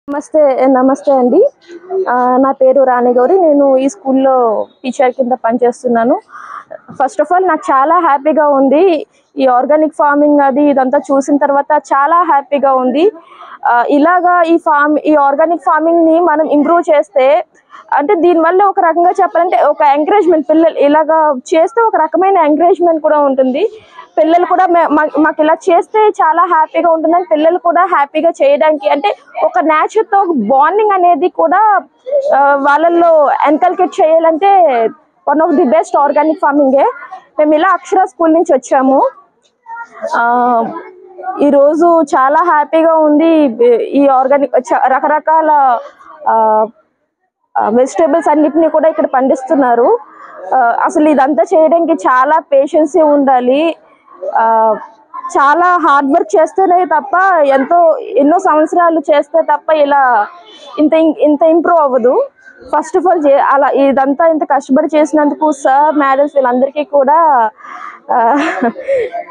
నమస్తే నమస్తే అండి ఆ, నా పేరు రాణి గౌరి నేను ఈ స్కూల్లో టీచర్ కింద పనిచేస్తున్నాను ఫస్ట్ ఆఫ్ ఆల్ నాకు చాలా హ్యాపీగా ఉంది ఈ ఆర్గానిక్ ఫార్మింగ్ అది ఇదంతా చూసిన తర్వాత చాలా హ్యాపీగా ఉంది ఆ, ఇలాగా ఈ ఫార్మ్ ఈ ఆర్గానిక్ ఫార్మింగ్ ని మనం ఇంప్రూవ్ చేస్తే అంటే దీనివల్ల ఒక రకంగా చెప్పాలంటే ఒక ఎంకరేజ్మెంట్ పిల్లలు ఇలాగా చేస్తే ఒక రకమైన ఎంకరేజ్మెంట్ కూడా ఉంటుంది పిల్లలు కూడా మే- మా- మాకు ఇలా చేస్తే చాలా హ్యాపీగా ఉంటుందని పిల్లలు కూడా హ్యాపీగా చేయడానికి అంటే ఒక nature తో బాండింగ్ అనేది కూడా ఆ, వాళ్ళల్లో ఎన్కల్కేట్ చేయాలంటే one of the best organic ఫార్మింగే మేము ఇలా అక్షర స్కూల్ నుంచి వచ్చాము ఆ, ఈరోజు చాలా హ్యాపీగా ఉంది ఈ ఆర్గానిక్ రకరకాల వెజిటేబుల్స్ అన్నిటిని కూడా ఇక్కడ పండిస్తున్నారు ఆ, అసలు ఇదంతా చేయడానికి చాలా పేషెన్స్ ఉండాలి ఆ, చాలా హార్డ్ వర్క్ చేస్తేనే తప్ప ఎంతో ఎన్నో సంవత్సరాలు చేస్తే తప్ప ఇలా ఇంత ఇంత ఇంప్రూవ్ అవ్వదు ఫస్ట్ ఆఫ్ ఆల్ అలా ఇదంతా ఇంత కష్టపడి చేసినందుకు సార్ మేడమ్స్ వీళ్ళందరికీ కూడా